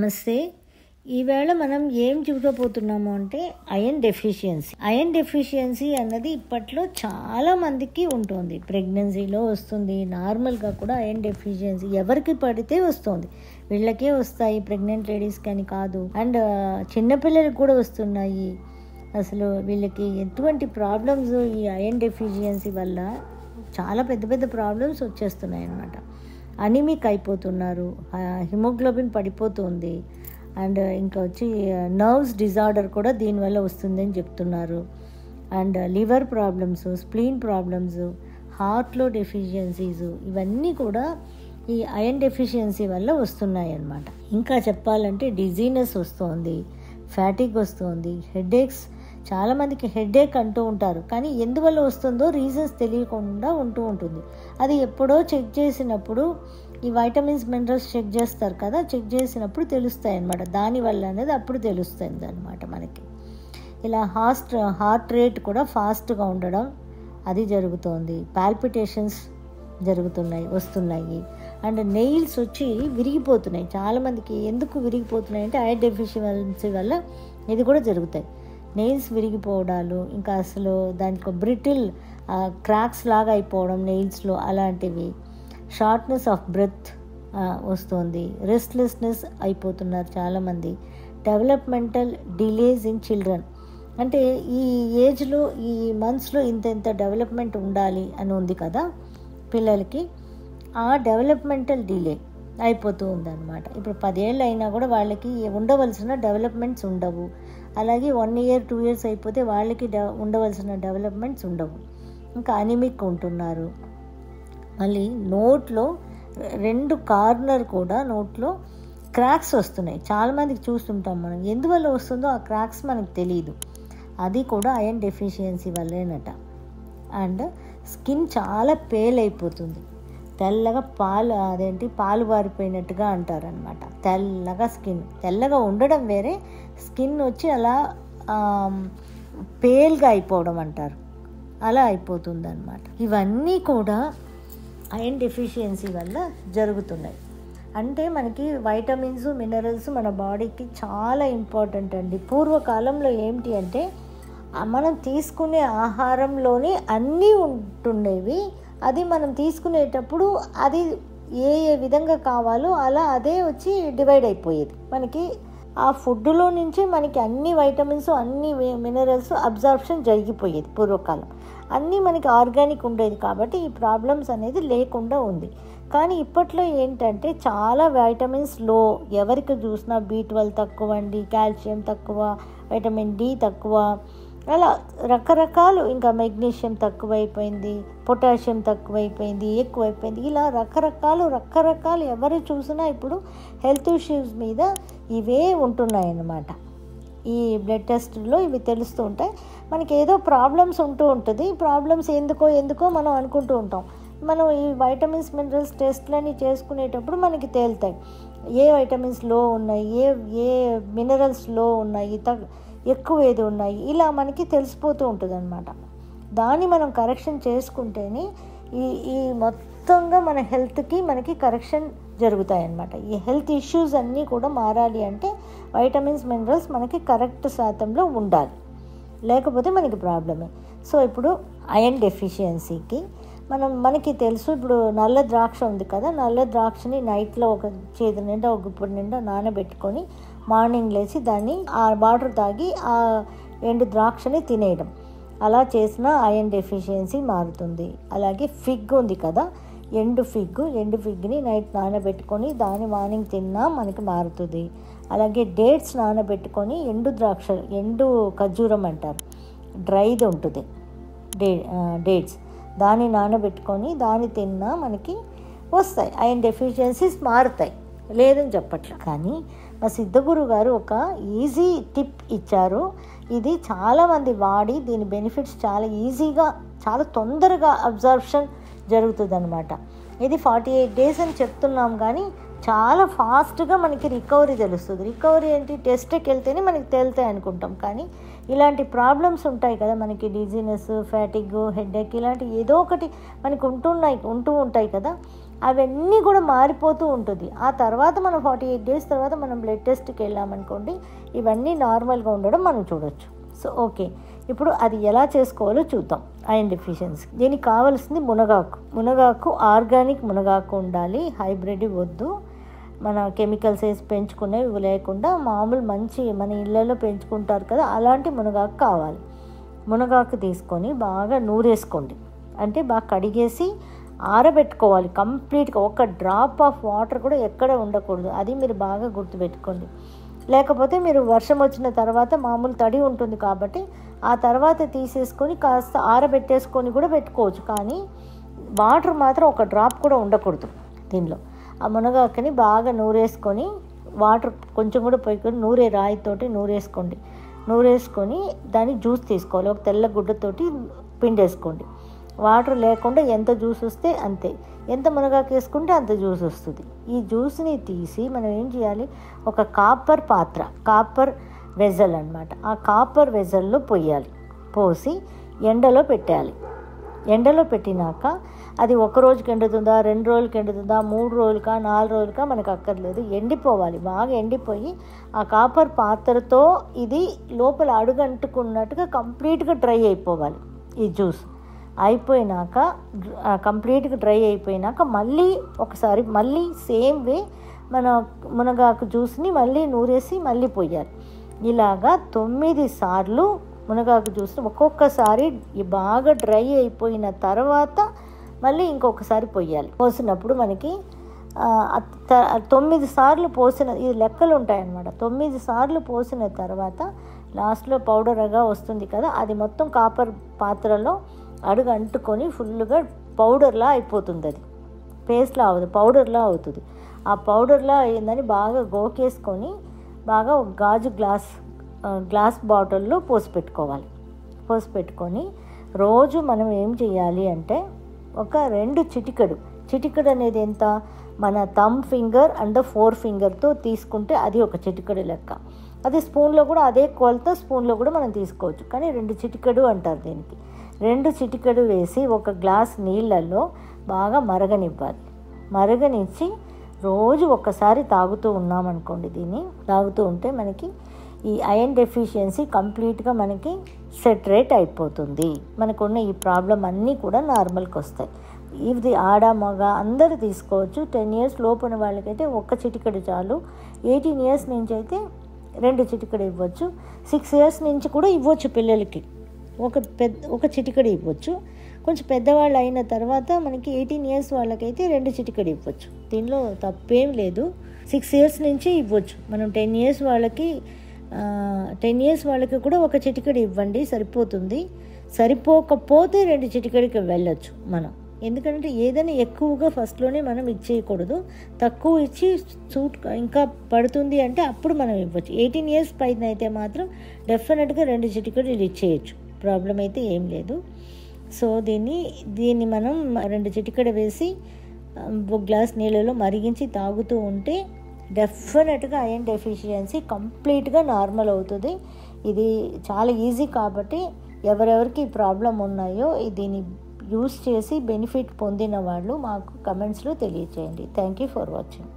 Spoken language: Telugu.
నమస్తే ఈవేళ మనం ఏం చూడబోతున్నాము అంటే అయన్ డెఫిషియన్సీ అయన్ డెఫిషియన్సీ అన్నది ఇప్పట్లో చాలా మందికి ఉంటుంది ప్రెగ్నెన్సీలో వస్తుంది నార్మల్గా కూడా అయన్ డెఫిషియన్సీ ఎవరికి పడితే వస్తుంది వీళ్ళకే వస్తాయి ప్రెగ్నెంట్ లేడీస్కి అని కాదు అండ్ చిన్నపిల్లలకు కూడా వస్తున్నాయి అసలు వీళ్ళకి ఎటువంటి ప్రాబ్లమ్స్ ఈ అయన్ డెఫిషియన్సీ వల్ల చాలా పెద్ద పెద్ద ప్రాబ్లమ్స్ వచ్చేస్తున్నాయి అన్నమాట అనిమిక్ అయిపోతున్నారు హిమోగ్లోబిన్ పడిపోతుంది అండ్ ఇంకా వచ్చి నర్వ్స్ డిజార్డర్ కూడా దీనివల్ల వస్తుందని చెప్తున్నారు and liver problems spleen problems హార్ట్లో డెఫిషియన్సీస్ ఇవన్నీ కూడా ఈ అయన్ డెఫిషియన్సీ వల్ల వస్తున్నాయి అన్నమాట ఇంకా చెప్పాలంటే డిజీనెస్ వస్తుంది ఫ్యాటిక్ వస్తుంది హెడేక్స్ చాలామందికి హెడేక్ అంటూ ఉంటారు కానీ ఎందువల్ల వస్తుందో రీజన్స్ తెలియకుండా ఉంటూ ఉంటుంది అది ఎప్పుడో చెక్ చేసినప్పుడు ఈ వైటమిన్స్ మినరల్స్ చెక్ చేస్తారు కదా చెక్ చేసినప్పుడు తెలుస్తాయి అన్నమాట దానివల్ల అనేది అప్పుడు తెలుస్తుంది అనమాట మనకి ఇలా హాస్ట్ హార్ట్ రేట్ కూడా ఫాస్ట్గా ఉండడం అది జరుగుతోంది పాల్పిటేషన్స్ జరుగుతున్నాయి వస్తున్నాయి అండ్ నెయిల్స్ వచ్చి విరిగిపోతున్నాయి చాలామందికి ఎందుకు విరిగిపోతున్నాయి అంటే ఐ డెఫిషియన్సీ వల్ల ఇది కూడా జరుగుతాయి నెయిల్స్ విరిగిపోవడాలు ఇంకా అసలు దానికి బ్రిటిల్ క్రాక్స్ లాగా అయిపోవడం నెయిల్స్లో అలాంటివి షార్ట్నెస్ ఆఫ్ బ్రెత్ వస్తుంది రెస్ట్లెస్నెస్ అయిపోతున్నారు చాలామంది డెవలప్మెంటల్ డిలేస్ ఇన్ చిల్డ్రన్ అంటే ఈ ఏజ్లో ఈ మంత్స్లో ఇంత ఇంత డెవలప్మెంట్ ఉండాలి అని ఉంది కదా పిల్లలకి ఆ డెవలప్మెంటల్ డిలే అయిపోతూ ఉందన్నమాట ఇప్పుడు పదేళ్ళు అయినా కూడా వాళ్ళకి ఉండవలసిన డెవలప్మెంట్స్ ఉండవు అలాగే వన్ ఇయర్ టూ ఇయర్స్ అయిపోతే వాళ్ళకి డె ఉండవలసిన డెవలప్మెంట్స్ ఉండవు ఇంకా అనిమిక్ ఉంటున్నారు మళ్ళీ నోట్లో రెండు కార్నర్ కూడా నోట్లో క్రాక్స్ వస్తున్నాయి చాలామందికి చూస్తుంటాం మనం ఎందువల్ల వస్తుందో ఆ క్రాక్స్ మనకు తెలియదు అది కూడా అయన్ డెఫిషియన్సీ వల్లేనట అండ్ స్కిన్ చాలా పేల్ అయిపోతుంది తెల్లగా పాలు అదేంటి పాలు వారిపోయినట్టుగా అంటారనమాట తెల్లగా స్కిన్ తెల్లగా ఉండడం వేరే స్కిన్ వచ్చి అలా పేల్గా అయిపోవడం అంటారు అలా అయిపోతుంది అనమాట ఇవన్నీ కూడా ఐరన్ డెఫిషియన్సీ వల్ల జరుగుతున్నాయి అంటే మనకి వైటమిన్స్ మినరల్స్ మన బాడీకి చాలా ఇంపార్టెంట్ అండి పూర్వకాలంలో ఏమిటి అంటే మనం తీసుకునే ఆహారంలోనే అన్నీ ఉంటుండేవి అది మనం తీసుకునేటప్పుడు అది ఏ ఏ విధంగా కావాలో అలా అదే వచ్చి డివైడ్ అయిపోయేది మనకి ఆ ఫుడ్లో నుంచి మనకి అన్ని వైటమిన్స్ అన్ని మినరల్స్ అబ్జార్ప్షన్ జరిగిపోయేది పూర్వకాలం అన్నీ మనకి ఆర్గానిక్ ఉండేది కాబట్టి ఈ ప్రాబ్లమ్స్ అనేది లేకుండా ఉంది కానీ ఇప్పట్లో ఏంటంటే చాలా వైటమిన్స్ లో ఎవరికి చూసినా బీ ట్వెల్వ్ తక్కువ అండి కాల్షియం తక్కువ వైటమిన్ డి తక్కువ అలా రకరకాలు ఇంకా మెగ్నీషియం తక్కువైపోయింది పొటాషియం తక్కువైపోయింది ఎక్కువైపోయింది ఇలా రకరకాలు రకరకాలు ఎవరు చూసినా ఇప్పుడు హెల్త్ ఇష్యూస్ మీద ఇవే ఉంటున్నాయి అన్నమాట ఈ బ్లడ్ టెస్ట్లో ఇవి తెలుస్తూ ఉంటాయి మనకి ఏదో ప్రాబ్లమ్స్ ఉంటూ ఉంటుంది ప్రాబ్లమ్స్ ఎందుకో ఎందుకో మనం అనుకుంటూ ఉంటాం మనం ఈ వైటమిన్స్ మినరల్స్ టెస్ట్లని చేసుకునేటప్పుడు మనకి తేలుతాయి ఏ వైటమిన్స్ లో ఉన్నాయి ఏ ఏ మినరల్స్ లో ఉన్నాయి తగ్ ఎక్కువ ఏది ఉన్నాయి ఇలా మనకి తెలిసిపోతూ ఉంటుంది అనమాట దాన్ని మనం కరెక్షన్ చేసుకుంటేనే ఈ ఈ మొత్తంగా మన హెల్త్కి మనకి కరెక్షన్ జరుగుతాయి అన్నమాట ఈ హెల్త్ ఇష్యూస్ అన్నీ కూడా మారాలి అంటే వైటమిన్స్ మినరల్స్ మనకి కరెక్ట్ శాతంలో ఉండాలి లేకపోతే మనకి ప్రాబ్లమే సో ఇప్పుడు అయన్ డెఫిషియన్సీకి మనం మనకి తెలుసు ఇప్పుడు నల్ల ద్రాక్ష ఉంది కదా నల్ల ద్రాక్షని నైట్లో ఒక చేతి నిండా ఒక గుప్పుడు నిండా నానబెట్టుకొని మార్నింగ్ లేచి దాన్ని ఆ వాటర్ తాగి ఆ ఎండు ద్రాక్షని తినేయడం అలా చేసిన అయన్ డెఫిషియన్సీ మారుతుంది అలాగే ఫిగ్ ఉంది కదా ఎండు ఫిగ్ ఎండు ఫిగ్ని నైట్ నానబెట్టుకొని దాన్ని మార్నింగ్ తిన్నా మనకి మారుతుంది అలాగే డేట్స్ నానబెట్టుకొని ఎండు ద్రాక్ష ఎండు ఖర్జూరం అంటారు డ్రైది ఉంటుంది డే డేట్స్ దాన్ని నానబెట్టుకొని దాన్ని తిన్నా మనకి వస్తాయి అయన్ డెఫిషియన్సీస్ మారుతాయి లేదని చెప్పట్లే కానీ మా సిద్ధగురు గారు ఒక ఈజీ టిప్ ఇచ్చారు ఇది చాలామంది వాడి దీని బెనిఫిట్స్ చాలా ఈజీగా చాలా తొందరగా అబ్జర్ప్షన్ జరుగుతుంది అనమాట ఇది ఫార్టీ ఎయిట్ డేస్ అని చెప్తున్నాం కానీ చాలా ఫాస్ట్గా మనకి రికవరీ తెలుస్తుంది రికవరీ ఏంటి టెస్ట్కి వెళ్తేనే మనకి తేలుతాయి అనుకుంటాం కానీ ఇలాంటి ప్రాబ్లమ్స్ ఉంటాయి కదా మనకి డిజీనెస్ ఫ్యాటిగ్ హెడ్ఏక్ ఇలాంటి ఏదో ఒకటి మనకి ఉంటున్నాయి ఉంటూ ఉంటాయి కదా అవన్నీ కూడా మారిపోతూ ఉంటుంది ఆ తర్వాత మనం ఫార్టీ ఎయిట్ డేస్ తర్వాత మనం బ్లడ్ టెస్ట్కి వెళ్ళామనుకోండి ఇవన్నీ నార్మల్గా ఉండడం మనం చూడొచ్చు సో ఓకే ఇప్పుడు అది ఎలా చేసుకోవాలో చూద్దాం ఐరన్ డెఫిషియన్సీ దీనికి కావాల్సింది మునగాకు మునగాకు ఆర్గానిక్ మునగాకు ఉండాలి హైబ్రిడ్ వద్దు మన కెమికల్స్ వేసి పెంచుకునేవి లేకుండా మామూలు మంచి మన ఇళ్ళలో పెంచుకుంటారు కదా అలాంటి మునగాకు కావాలి మునగాకు తీసుకొని బాగా నూరేసుకోండి అంటే బాగా కడిగేసి ఆరబెట్టుకోవాలి కంప్లీట్గా ఒక డ్రాప్ ఆఫ్ వాటర్ కూడా ఎక్కడ ఉండకూడదు అది మీరు బాగా గుర్తుపెట్టుకోండి లేకపోతే మీరు వర్షం వచ్చిన తర్వాత మామూలు తడి ఉంటుంది కాబట్టి ఆ తర్వాత తీసేసుకొని కాస్త ఆరబెట్టేసుకొని కూడా పెట్టుకోవచ్చు కానీ వాటర్ మాత్రం ఒక డ్రాప్ కూడా ఉండకూడదు దీనిలో ఆ మునగాకుని బాగా నూరేసుకొని వాటర్ కొంచెం కూడా పోయికొని నూరే రాయితోటి నూరేసుకోండి నూరేసుకొని దాన్ని జ్యూస్ తీసుకోవాలి ఒక తెల్ల గుడ్డతోటి పిండేసుకోండి వాటర్ లేకుండా ఎంత జ్యూస్ వస్తే అంతే ఎంత మునగాకు వేసుకుంటే అంత జ్యూస్ వస్తుంది ఈ జ్యూస్ని తీసి మనం ఏం చేయాలి ఒక కాపర్ పాత్ర కాపర్ వెజల్ అనమాట ఆ కాపర్ వెజల్లో పొయ్యాలి పోసి ఎండలో పెట్టాలి ఎండలో పెట్టినాక అది ఒక రోజుకి ఎండుతుందా రెండు రోజులకి ఎండుతుందా మూడు రోజులకా నాలుగు రోజులకా మనకు అక్కర్లేదు ఎండిపోవాలి బాగా ఎండిపోయి ఆ కాపర్ పాత్రతో ఇది లోపల అడుగంటుకున్నట్టుగా కంప్లీట్గా డ్రై అయిపోవాలి ఈ జ్యూస్ అయిపోయినాక కంప్లీట్గా డ్రై అయిపోయినాక మళ్ళీ ఒకసారి మళ్ళీ సేమ్ వే మన మునగాకు జ్యూస్ని మళ్ళీ నూరేసి మళ్ళీ పోయాలి ఇలాగా తొమ్మిది సార్లు మునగాకు జ్యూస్ని ఒక్కొక్కసారి బాగా డ్రై అయిపోయిన తర్వాత మళ్ళీ ఇంకొకసారి పోయాలి పోసినప్పుడు మనకి తొమ్మిది సార్లు పోసిన ఇది లెక్కలు ఉంటాయన్నమాట తొమ్మిది సార్లు పోసిన తర్వాత లాస్ట్లో పౌడర్గా వస్తుంది కదా అది మొత్తం కాపర్ పాత్రలో అడుగు అంటుకొని ఫుల్గా పౌడర్లా అయిపోతుంది అది పేస్ట్లా అవుతుంది పౌడర్లా అవుతుంది ఆ పౌడర్లా అయిందని బాగా గోకేసుకొని బాగా ఒక గాజు గ్లాస్ గ్లాస్ బాటిల్లో పోసి పెట్టుకోవాలి పోసి పెట్టుకొని రోజు మనం ఏం చేయాలి అంటే ఒక రెండు చిటికెడు చిటికెడు అనేది ఎంత మన థమ్ ఫింగర్ అండ్ ఫోర్ ఫింగర్తో తీసుకుంటే అది ఒక చిటికెడు లెక్క అది స్పూన్లో కూడా అదే కొలత స్పూన్లో కూడా మనం తీసుకోవచ్చు కానీ రెండు చిటికెడు అంటారు దీనికి రెండు చిటికెడు వేసి ఒక గ్లాస్ నీళ్ళల్లో బాగా మరగనివ్వాలి మరగనిచ్చి రోజు ఒక్కసారి తాగుతూ ఉన్నామనుకోండి దీన్ని తాగుతూ ఉంటే మనకి ఈ ఐరన్ డెఫిషియన్సీ కంప్లీట్గా మనకి సెటరేట్ అయిపోతుంది మనకున్న ఈ ప్రాబ్లం అన్నీ కూడా నార్మల్కి వస్తాయి ఇది ఆడ మగ అందరూ తీసుకోవచ్చు టెన్ ఇయర్స్ లోపున వాళ్ళకైతే ఒక్క చిటికెడు చాలు ఎయిటీన్ ఇయర్స్ నుంచి అయితే రెండు చిటికెడు ఇవ్వచ్చు సిక్స్ ఇయర్స్ నుంచి కూడా ఇవ్వచ్చు పిల్లలకి ఒక పెద్ద ఒక చిటికెడు ఇవ్వచ్చు కొంచెం పెద్దవాళ్ళు అయిన తర్వాత మనకి ఎయిటీన్ ఇయర్స్ వాళ్ళకైతే రెండు చిటికెడు ఇవ్వచ్చు దీనిలో తప్పేం లేదు సిక్స్ ఇయర్స్ నుంచి ఇవ్వచ్చు మనం టెన్ ఇయర్స్ వాళ్ళకి టెన్ ఇయర్స్ వాళ్ళకి కూడా ఒక చిటికెడు ఇవ్వండి సరిపోతుంది సరిపోకపోతే రెండు చిటికెడికి వెళ్ళొచ్చు మనం ఎందుకంటే ఏదైనా ఎక్కువగా ఫస్ట్లోనే మనం ఇచ్చేయకూడదు తక్కువ ఇచ్చి సూట్ ఇంకా పడుతుంది అంటే అప్పుడు మనం ఇవ్వచ్చు ఎయిటీన్ ఇయర్స్ పైన అయితే మాత్రం డెఫినెట్గా రెండు చిటికెడు ఇచ్చేయచ్చు ప్రాబ్లం అయితే ఏం లేదు సో దీన్ని దీన్ని మనం రెండు చిటికెడ వేసి ఒక గ్లాస్ నీళ్ళలో మరిగించి తాగుతూ ఉంటే డెఫినెట్గా ఐరన్ డెఫిషియన్సీ కంప్లీట్గా నార్మల్ అవుతుంది ఇది చాలా ఈజీ కాబట్టి ఎవరెవరికి ప్రాబ్లం ఉన్నాయో దీన్ని యూస్ చేసి బెనిఫిట్ పొందిన వాళ్ళు మాకు కమెంట్స్లో తెలియచేయండి థ్యాంక్ యూ ఫర్ వాచింగ్